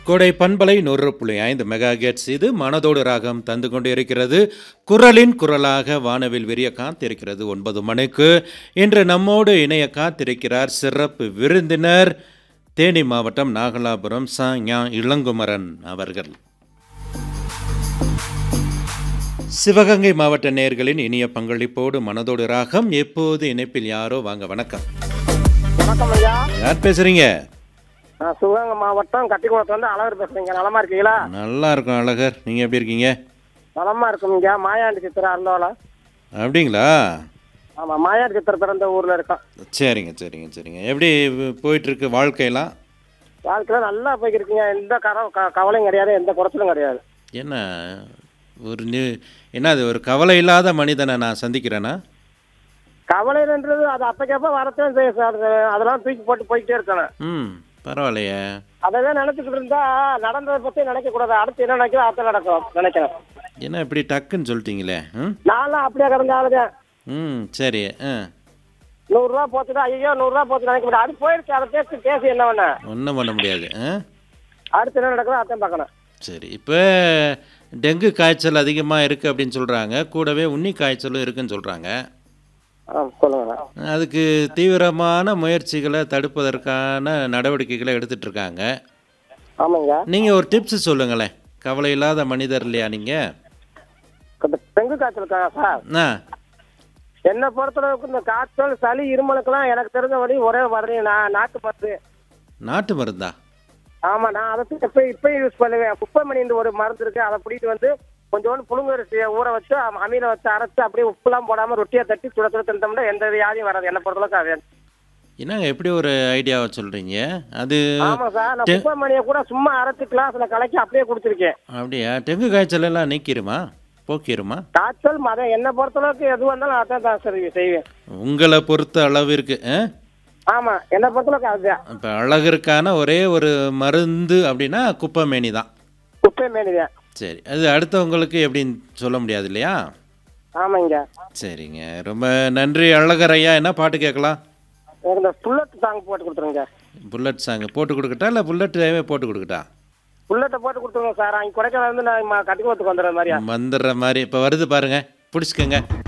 கோடை பண்பலை நூறு புள்ளி ஐந்து மெகா கெட்ஸ் இது மனதோடு ராகம் தந்து கொண்டிருக்கிறது குரலின் குரலாக வானவில் விரிய காத்திருக்கிறது ஒன்பது மணிக்கு இன்று நம்மோடு இணைய காத்திருக்கிறார் சிறப்பு விருந்தினர் தேனி மாவட்டம் நாகலாபுரம் ச ஞா இளங்குமரன் அவர்கள் சிவகங்கை மாவட்ட நேயர்களின் இனிய பங்களிப்போடு மனதோடு ராகம் எப்போது இணைப்பில் யாரோ வாங்க வணக்கம் வணக்கம் ஐயா யார் பேசுறீங்க நான் சிவகங்கை மாவட்டம் கட்டிக்குளத்துல இருந்து அழகர் பேசுறீங்க நலமா இருக்கீங்களா நல்லா இருக்கும் அழகர் நீங்க எப்படி இருக்கீங்க நலமா இருக்குங்க மாயாண்டி சித்திர அருந்தோல அப்படிங்களா ஆமா மாயாண்டி சித்திர பிறந்த ஊர்ல இருக்கோம் சரிங்க சரிங்க சரிங்க எப்படி போயிட்டு இருக்கு வாழ்க்கையெல்லாம் வாழ்க்கையில நல்லா போய்க்கிருக்கீங்க எந்த கர க- கவலையும் கிடையாது எந்த குறைச்சலும் கிடையாது என்ன ஒரு நியூ என்ன அது ஒரு கவலை இல்லாத மனிதனை நான் சந்திக்கிறேனா கவலைன்றது அது அப்பக்கப்ப வரத்தான் செய்யும் சார் அது- அதெல்லாம் தூக்கி போட்டு போய்கிட்டே இருக்கணும் ம் பரவாயில்லையே அதவே நினைச்சுக்கிட்டு இருந்தா நடந்ததை பத்தி நினைக்க கூடாது அடுத்து என்ன நினைக்கிறோம் அடுத்த நடக்கும் நினைக்கிறேன் என்ன இப்படி டக்குன்னு சொல்லிட்டீங்களே ம் நான்லாம் அப்படியே கிடந்த ஆளுங்க ம் சரி ஆ நூறுரூவா போச்சுட்டா ஐயோ நூறுரூவா போச்சு நினைக்க முடியாது அது போயிடுச்சு அதை பேசி பேசி என்ன பண்ண ஒன்றும் பண்ண முடியாது ஆ அடுத்து என்ன நடக்குதோ அதான் பார்க்கணும் சரி இப்போ டெங்கு காய்ச்சல் அதிகமாக இருக்குது அப்படின்னு சொல்கிறாங்க கூடவே உண்ணி காய்ச்சலும் இருக்குன்னு சொல்கிறாங்க ஆ சொல்லுங்க அதுக்கு தீவிரமான முயற்சிகளை தடுப்பதற்கான நடவடிக்கைகளை எடுத்துட்டு இருக்காங்க ஆமாங்க நீங்கள் ஒரு டிப்ஸ் சொல்லுங்களேன் கவலை இல்லாத மனிதர் இல்லையா நீங்கள் இந்த டெங்கு காய்ச்சல் இருக்கா சார் ஆ என்னை பொறுத்தளவுக்கு இந்த காய்ச்சல் சளி இருமலுக்கெல்லாம் எனக்கு தெரிஞ்ச வழி ஒரே மாதிரி நான் நாட்டு மருந்து நாட்டு மருந்தா ஆமா நான் அதை இப்போ இப்பயும் யூஸ் பண்ணுவேன் குப்பைமணின்னு ஒரு மருந்து இருக்கு அதை பிடிட்டு வந்து கொஞ்சோண்டு புழுங்கரிசியை ஊற வச்சு அம்- அம்மியில வச்சு அரைச்சு அப்படியே உப்புலாம் போடாம ரொட்டியை தட்டி சுட சுட தின்றோம்னா எந்த வியாதியும் வராது என்னை பொறுத்தளவுக்கு அது என்னங்க எப்படி ஒரு ஐடியாவை சொல்கிறீங்க அது ஆமா சார் நான் குப்பைமணியை கூட சும்மா அரைச்சு கிளாஸ்ல கலக்கி அப்படியே குடிச்சிருக்கேன் அப்படியா டெங்கு காய்ச்சல் எல்லாம் நீக்கிருமா போக்கிருமா காய்ச்சல் மதம் என்னை பொறுத்தளவுக்கு எது வந்தாலும் அதான் தான் சரி செய்வேன் உங்களை பொறுத்த அளவிற்கு ஆ ஆமா என்னை பொறுத்தளவுக்கு அதுதான் இப்போ அழகிற்கான ஒரே ஒரு மருந்து அப்படின்னா குப்பைமேனி தான் குப்பைமேனி தான் சரி அது அடுத்தவங்களுக்கு எப்படின்னு சொல்ல முடியாது இல்லையா ஆமாங்க சரிங்க ரொம்ப நன்றி அழகர் ஐயா என்ன பாட்டு கேட்கலாம் எனக்கு இந்த புல்லட் சாங் போட்டு கொடுத்துருங்க புல்லட் சாங் போட்டு கொடுக்கட்டா இல்லை புல்லட் போட்டு கொடுக்கட்டா புல்லட்டை போட்டு கொடுத்துருங்க சார் அங்கே கொடைக்கானல் வந்து நான் கட்டிக்குளத்துக்கு வந்துடுற மாதிரியா வந்துடுற மாதிரி இப்போ வருது பாருங்க பிடிச்சிக்கங்க